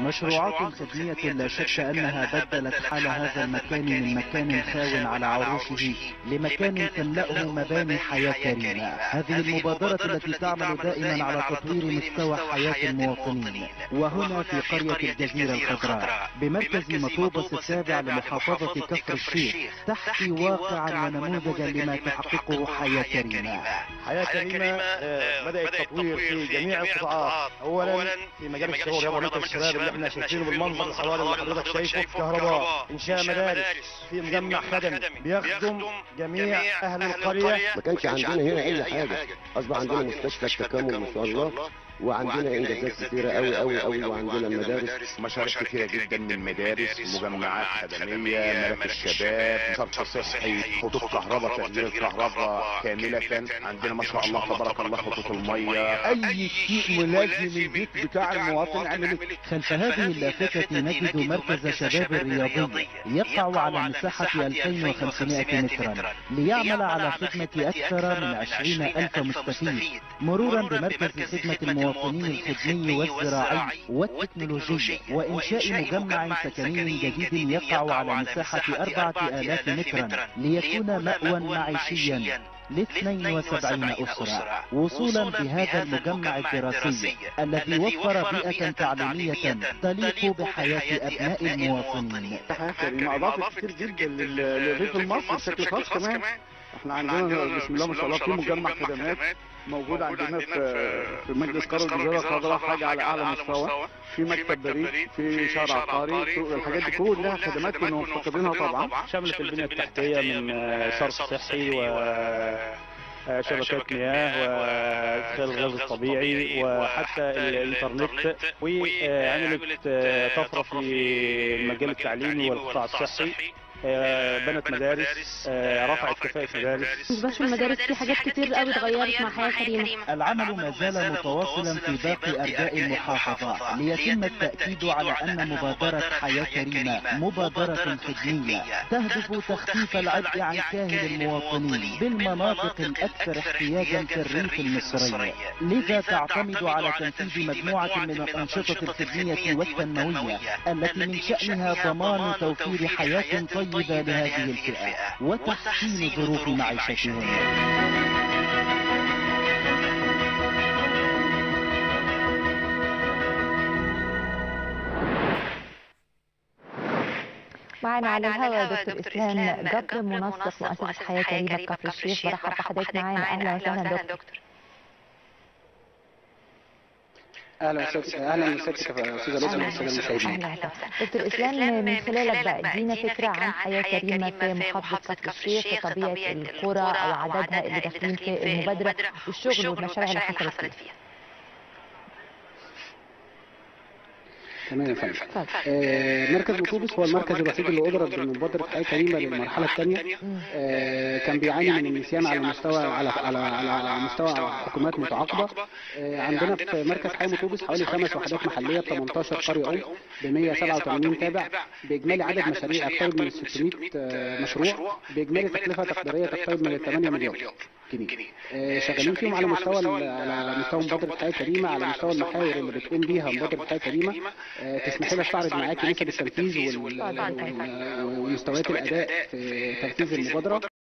مشروعات خدمية لا شك أنها بدلت حال هذا المكان من مكان خاو على عروشه لمكان تملأه مباني حياة كريمة هذه المبادرة التي تعمل دائما على تطوير مستوى حياة المواطنين وهنا في قرية الجزيرة الخضراء بمركز مطوبس التابع لمحافظة كفر الشيخ تحكي واقعا ونموذجا لما تحققه حياة كريمة حياة كريمة آه، بدأ التطوير في جميع القطاعات أولا في مجال الشغل يابا مركز الشباب اللي احنا شايفينه بالمنظر الحضاري اللي حضرتك شايفه كهرباء إنشاء مدارس في مجمع خدمي بيخدم جميع أهل القرية ما كانش عندنا هنا اي حاجه اصبح عندنا مستشفى التكامل ما شاء الله وعندنا انجازات كثيره قوي قوي قوي وعندنا المدارس مشاريع كثيرة جدا من مدارس مجمعات خدمية مراكز شباب صرف صحي خطوط كهرباء تسجيل الكهرباء كاملة عندنا ما شاء الله تبارك الله خطوط المية أي شيء ملازم البيت بتاع المواطن عمله خلف هذه اللافتة نجد مركز شباب الرياضي يقع على مساحة 2500 مترا ليعمل على خدمة أكثر من 20 ألف مستفيد مرورا بمركز خدمة المواطنين الخدمي والزراعي والتكنولوجي وإنشاء مجمع سكني جديد يقع على مساحة 4000 مترا ليكون مأوى معيشيا ل 72 أسرة وصولا بهذا المجمع الدراسي الذي وفر بيئة تعليمية تليق بحياة أبناء المواطنين حياة كريمة أضافت كتير جدا لل- للريف المصري بشكل خاص كمان احنا عندنا بسم الله ما شاء الله في مجمع خدمات موجود عندنا في في مجلس قرى الجزيره الخضراء حاجه على اعلى مستوى في مكتب بريد في شارع عقاري في الحاجات دي كلها خدمات كنا مفتقدينها طبعا شملت البنيه التحتيه من آه، صرف صحي و آه، شبكات مياه وادخال الغاز الطبيعي وحتى الانترنت وعملت آه، طفره في المجال التعليمي والقطاع الصحي آه، بنت مدارس آه، رفعت كفاءة مدارس مش بس المدارس في حاجات كتير قوي اتغيرت مع حياة كريمة العمل ما زال متواصلا في باقي أرجاء المحافظة ليتم التأكيد على أن مبادرة حياة كريمة مبادرة خدمية تهدف تخفيف العبء عن كاهل المواطنين بالمناطق الأكثر احتياجا في الريف المصري لذا تعتمد على تنفيذ مجموعة من الأنشطة الخدمية والتنموية التي من شأنها ضمان توفير حياة طيبة لهذه الفئة وتحسين ظروف معيشتهم معنا على الهواء دكتور اسلام جبر منسق مؤسسه حياه كريمه بكفر الشيخ برحب بحضرتك معانا اهلا وسهلا دكتور اهلا وسهلا اهلا وسهلا يا استاذه لطفي والساده المشاهدين اهلا وسهلا دكتور اسلام من خلالك بقى ادينا فكره عن حياه كريمه في محافظه كفر الشيخ وطبيعه القرى او عددها اللي داخلين في المبادره والشغل والمشاريع اللي حصلت فيها تمام يا فندم اتفضل آه، مركز مطوبس هو المركز الوحيد اللي أدرج بمبادرة حياة كريمة للمرحلة الثانية آه، كان بيعاني من النسيان على مستوى على على على, على مستوى حكومات متعاقبة آه، عندنا في مركز حياة مطوبس حوالي خمس وحدات محلية ب 18 قرية أم ب 187 تابع بإجمالي عدد مشاريع يقترب من 600 آه، مشروع بإجمالي تكلفة تقديرية تقترب من 8 مليار جنيه آه، شغالين فيهم على مستوى ال- على مستوى مبادرة حياة كريمة على مستوى المحاور اللي بتقوم بيها مبادرة حياة كريمة آه، تسمح لي استعرض معاكي نسب التنفيذ وال- وال- ومستويات الاداء في تنفيذ المبادره